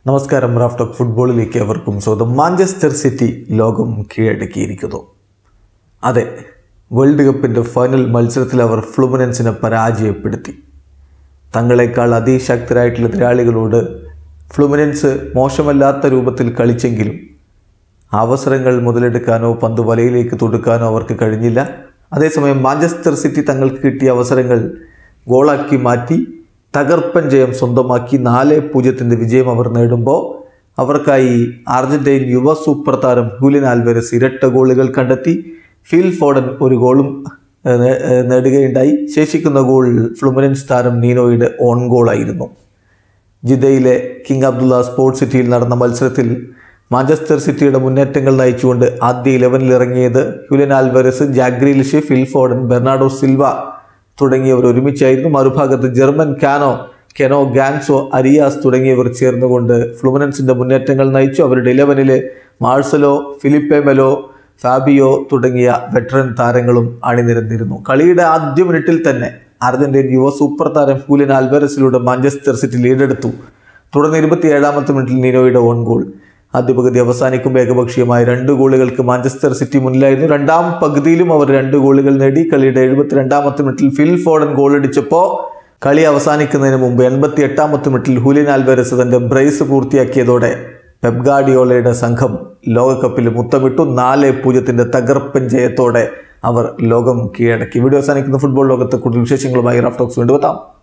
നമസ്കാരം റാഫ്റ്റോക്ക് ഫുട്ബോളിലേക്ക് അവർക്കും സ്വാഗതം മാഞ്ചസ്റ്റർ സിറ്റി ലോകം കീഴടക്കിയിരിക്കുന്നു അതെ വേൾഡ് കപ്പിൻ്റെ ഫൈനൽ മത്സരത്തിൽ അവർ ഫ്ലുമിനൻസിനെ പരാജയപ്പെടുത്തി തങ്ങളെക്കാൾ അതിശക്തരായിട്ടുള്ള എതിരാളികളോട് ഫ്ലുമിനൻസ് മോശമല്ലാത്ത രൂപത്തിൽ കളിച്ചെങ്കിലും അവസരങ്ങൾ മുതലെടുക്കാനോ പന്ത് വലയിലേക്ക് തൊടുക്കാനോ അവർക്ക് കഴിഞ്ഞില്ല അതേസമയം മാഞ്ചസ്റ്റർ സിറ്റി തങ്ങൾക്ക് കിട്ടിയ അവസരങ്ങൾ ഗോളാക്കി മാറ്റി തകർപ്പൻ ജയം സ്വന്തമാക്കി നാല് പൂജ്യത്തിൻ്റെ വിജയം അവർ നേടുമ്പോൾ അവർക്കായി അർജന്റീൻ യുവ സൂപ്പർ താരം ഹുലിൻ ആൽവരസ് ഇരട്ട ഗോളുകൾ കണ്ടെത്തി ഫിൽ ഫോഡൻ ഒരു ഗോളും ഏഹ്, നേ- ഏഹ്, നേടുകയുണ്ടായി ശേഷിക്കുന്ന ഗോൾ ഫ്ലുമിനൻസ് താരം നീനോയുടെ ഓൺ ഗോളായിരുന്നു ജിദ്ദയിലെ കിങ് അബ്ദുള്ള സ്പോർട്സ് സിറ്റിയിൽ നടന്ന മത്സരത്തിൽ മാഞ്ചസ്റ്റർ സിറ്റിയുടെ മുന്നേറ്റങ്ങൾ നയിച്ചുകൊണ്ട് ആദ്യ ഇലവനിൽ ഇറങ്ങിയത് Julian Alvarez Jack Grealish Phil Foden Bernardo Silva തുടങ്ങിയവർ ഒരുമിച്ചായിരുന്നു മറുഭാഗത്ത് ജർമ്മൻ കാനോ കെനോ ഗാൻസോ അരിയാസ് തുടങ്ങിയവർ ചേർന്നുകൊണ്ട് ഫ്ലുമിനൻസിന്റെ മുന്നേറ്റങ്ങൾ നയിച്ചു അവരുടെ ഇലവനിലെ മാർസലോ ഫിലിപ്പെ മെലോ ഫാബിയോ തുടങ്ങിയ വെറ്ററൻ താരങ്ങളും അണിനിരന്നിരുന്നു കളിയുടെ ആദ്യ മിനിറ്റിൽ തന്നെ അർജന്റീൻ യുവ സൂപ്പർ താരം ഹൂലിൻ ആൽവരസിലൂടെ മാഞ്ചസ്റ്റർ സിറ്റി ലീഡെടുത്തു തുടർന്ന് ഇരുപത്തിയേഴാമത്തെ മിനിറ്റിൽ നീനോയുടെ ഓൺ ഗോൾ ആദ്യ പകുതി അവസാനിക്കുമ്പോൾ ഏകപക്ഷീയമായ രണ്ട് ഗോളുകൾക്ക് മാഞ്ചസ്റ്റർ സിറ്റി മുന്നിലായിരുന്നു രണ്ടാം പകുതിയിലും അവർ രണ്ട് ഗോളുകൾ നേടി കളിയുടെ എഴുപത്തിരണ്ടാമത്തെ മിനിറ്റിൽ ഫിൽ ഫോഡൻ ഗോളടിച്ചപ്പോൾ കളി അവസാനിക്കുന്നതിന് മുമ്പ് എൺപത്തി എട്ടാമത്തെ മിനിറ്റിൽ ഹുലിൻ ആൽവരസ് തന്റെ ബ്രേസ് പൂർത്തിയാക്കിയതോടെ പെപ്ഗാഡിയോളയുടെ സംഘം ലോകകപ്പിൽ മുത്തമിട്ടു നാല് പൂജ്യത്തിന്റെ തകർപ്പൻ ജയത്തോടെ അവർ ലോകം കീഴടക്കി വീഡിയോ അവസാനിക്കുന്ന ഫുട്ബോൾ ലോകത്തെ കൂടുതൽ വിശേഷങ്ങളുമായി റാഫ്റ്റോക്സ് വീണ്ടും എത്താം